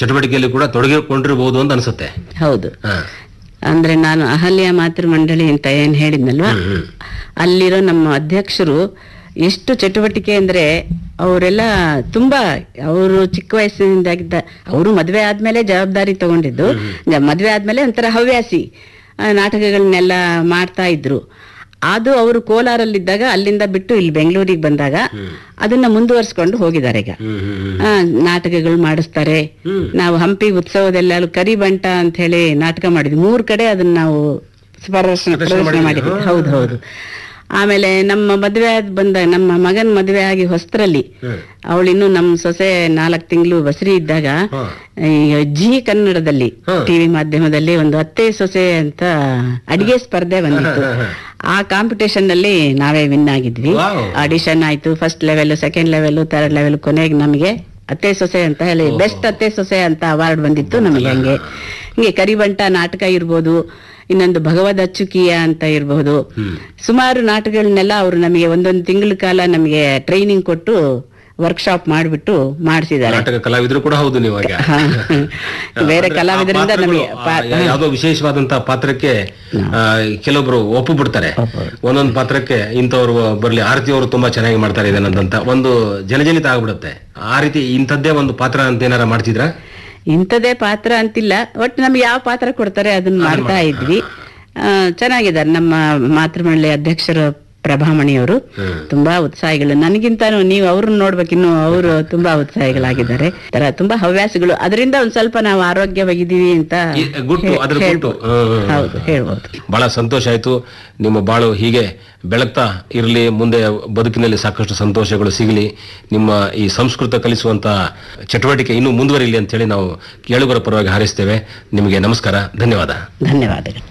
ಚಟುವಟಿಕೆಯಲ್ಲಿ ಕೂಡ ತೊಡಗಿಕೊಂಡಿರಬಹುದು ಅಂತ ಅನ್ಸುತ್ತೆ ಹೌದು ಹಾ. ಅಂದ್ರೆ ನಾನು ಅಹಲ್ಯ ಮಾತೃ ಮಂಡಳಿ ಅಂತ ಏನ್ ಹೇಳಿದ್ನಲ್ವಾ ಹ್ಮ್, ಹ್ಮ್. ಅಲ್ಲಿರೋ ನಮ್ಮ ಅಧ್ಯಕ್ಷರು ಎಷ್ಟು ಚಟುವಟಿಕೆ ಅಂದ್ರೆ ಅವರೆಲ್ಲ ತುಂಬಾ ಅವರು ಚಿಕ್ಕ ವಯಸ್ಸಿನಿಂದಾಗಿದ್ದ ಅವರು ಮದ್ವೆ ಆದ್ಮೇಲೆ ಜವಾಬ್ದಾರಿ ತಗೊಂಡಿದ್ದು ಜ- ಮದ್ವೆ ಆದ್ಮೇಲೆ ಒಂಥರ ಹವ್ಯಾಸಿ ಆ, ನಾಟಕಗಳನ್ನೆಲ್ಲ ಮಾಡ್ತಾ ಇದ್ರು ಅದು ಅವರು ಕೋಲಾರಲ್ಲಿದ್ದಾಗ ಅಲ್ಲಿಂದ ಬಿಟ್ಟು ಇಲ್ಲಿ ಬೆಂಗಳೂರಿಗೆ ಬಂದಾಗ ಅದನ್ನ ಮುಂದುವರ್ಸ್ಕೊಂಡು ಹೋಗಿದ್ದಾರೆ ಈಗ ಹ್ಮ್, ಹ್ಮ್, ಹ್ಮ್. ಆ, ನಾಟಕಗಳು ಮಾಡಿಸ್ತಾರೆ ನಾವು ಹಂಪಿ ಉತ್ಸವದಲ್ಲಿ ಅಲ್ಲಿ ಕರಿಬಂಟ ಅಂತ ಹೇಳಿ ನಾಟಕ ಮಾಡಿದ್ವಿ ಮೂರ್ ಕಡೆ ಅದನ್ನ ನಾವು ಪ್ರದರ್ಶನ ಪ್ರದರ್ಶನ ಮಾಡಿದ್ವಿ ಹೌದು ಹೌದು ಆಮೇಲೆ ನಮ್ಮ ಮದ್ವೆ ಆದ್ ಬಂದ ನಮ್ಮ ಮಗನ್ ಮದ್ವೆ ಆಗಿ ಹೊಸ್ತ್ರಲ್ಲಿ ಅವಳು ಇನ್ನು ನಮ್ಮ ಸೊಸೆ ನಾಲ್ಕು ತಿಂಗಳು ಬಸರಿ ಇದ್ದಾಗ ಹಾ. ಈ ಜಿ ಕನ್ನಡದಲ್ಲಿ ಟಿವಿ ಮಾಧ್ಯಮದಲ್ಲಿ ಒಂದು ಅತ್ತೆ ಸೊಸೆ ಅಂತ ಅಡಿಗೆ ಸ್ಪರ್ಧೆ ಬಂದಿತ್ತು ಆ ಕಾಂಪಿಟೇಷನ್ ನಲ್ಲಿ ನಾವೇ ವಿನ್ ಆಗಿದ್ವಿ Wow. ಆಡಿಷನ್ ಆಯ್ತು first level second level third level ಕೊನೆಗೆ ನಮಗೆ ಅತ್ತೆ ಸೊಸೆ ಅಂತ ಹೇಳಿ ಬೆಸ್ಟ್ ಅತ್ತೆ ಸೊಸೆ ಅಂತ ಅವಾರ್ಡ್ ಬಂದಿತ್ತು ನಮಗೆ ಹಂಗೆ ಹಿಂಗೆ ಕರಿಬಂಟ ನಾಟಕ ಇರ್ಬೋದು ಇನ್ನೊಂದು ಭಗವದ್ ಅಚ್ಚುಕಿಯ ಅಂತ ಇರಬಹುದು ಸುಮಾರು ನಾಟಕಗಳನ್ನೆಲ್ಲ ಅವರು ನಮಗೆ ಒಂದೊಂದು ತಿಂಗಳ ಕಾಲ ನಮಗೆ ಟ್ರೈನಿಂಗ್ ಕೊಟ್ಟು ವರ್ಕ್ಶಾಪ್ ಮಾಡಿಬಿಟ್ಟು ಮಾಡಿಸಿದ್ದಾರೆ ನಾಟಕ ಕಲಾವಿದರು ಕೂಡ ಹೌದು ನೀವು ಈಗ ಬೇರೆ ಅಂದ್ರೆ ಆ ಕಲಾವಿದರಿಂದ ಪಾತ್ರಗಳು, ನಮಗೆ ಆ, ಯಾ- ಯಾವ್ದೋ ವಿಶೇಷವಾದಂತಹ ಪಾತ್ರಕ್ಕೆ ಆ, ಕೆಲವೊಬ್ರು ಒಪ್ಪು ಬಿಡ್ತಾರೆ ಒಂದೊಂದು ಪಾತ್ರಕ್ಕೆ ಇಂಥವ್ರು ಬರ್ಲಿ ಆರತಿ ಅವರು ತುಂಬಾ ಚೆನ್ನಾಗಿ ಮಾಡ್ತಾರೆ ಇದನ್ನಂತ ಒಂದು ಜನಜನಿತ ಆಗ್ಬಿಡುತ್ತೆ ಆ ರೀತಿ ಇಂಥದ್ದೇ ಒಂದು ಪಾತ್ರ ಅಂತ ಏನಾರ ಮಾಡ್ತಿದ್ರ ಇಂಥದೇ ಪಾತ್ರ ಅಂತಿಲ್ಲ ಒಟ್ಟು ನಮ್ಗೆ ಯಾವ ಪಾತ್ರ ಕೊಡ್ತಾರೆ ಅದನ್ನ ಮಾಡ್ತಾ ಇದ್ವಿ ಆ, ಚೆನ್ನಾಗಿದ್ದಾರೆ ನಮ್ಮ ಮಾತೃಮಂಡಳಿ ಅಧ್ಯಕ್ಷರು ಪ್ರಭಾಮಣಿಯವರು ತುಂಬಾ ಉತ್ಸಾಹಿಗಳು ನನಗಿಂತಾನು ನೀವು ಅವ್ರನ್ನ ನೋಡ್ಬೇಕು ಇನ್ನು ಅವರು ತುಂಬಾ ಉತ್ಸಾಹಿಗಳಾಗಿದ್ದಾರೆ ತರ ತುಂಬಾ ಹವ್ಯಾಸಗಳು ಅದರಿಂದ ಒಂದ್ ಸ್ವಲ್ಪ ನಾವು ಆರೋಗ್ಯವಾಗಿದ್ದೀವಿ ಅಂತ ಈ ಗುಟ್ಟು, ಅದ್ರ ಗುಟ್ಟು. ಹೇಳ್ಬೋದು. ಹ್ಮ್, ಹ್ಮ್, ಹ್ಮ್. ಹೌದು ಹೇಳ್ಬೋದು ಬಹಳ ಸಂತೋಷ ಆಯ್ತು ನಿಮ್ಮ ಬಾಳು ಹೀಗೆ ಬೆಳಗ್ತಾ ಇರಲಿ ಮುಂದೆ ಬದುಕಿನಲ್ಲಿ ಸಾಕಷ್ಟು ಸಂತೋಷಗಳು ಸಿಗಲಿ ನಿಮ್ಮ ಈ ಸಂಸ್ಕೃತ ಕಲಿಸುವಂತ ಚಟುವಟಿಕೆ ಇನ್ನೂ ಮುಂದುವರಿಲಿ ಅಂತ ಹೇಳಿ ನಾವು ಕೇಳುಗರ ಪರವಾಗಿ ಹಾರೈಸ್ತೇವೆ ನಿಮಗೆ ನಮಸ್ಕಾರ ಧನ್ಯವಾದ ಧನ್ಯವಾದಗಳು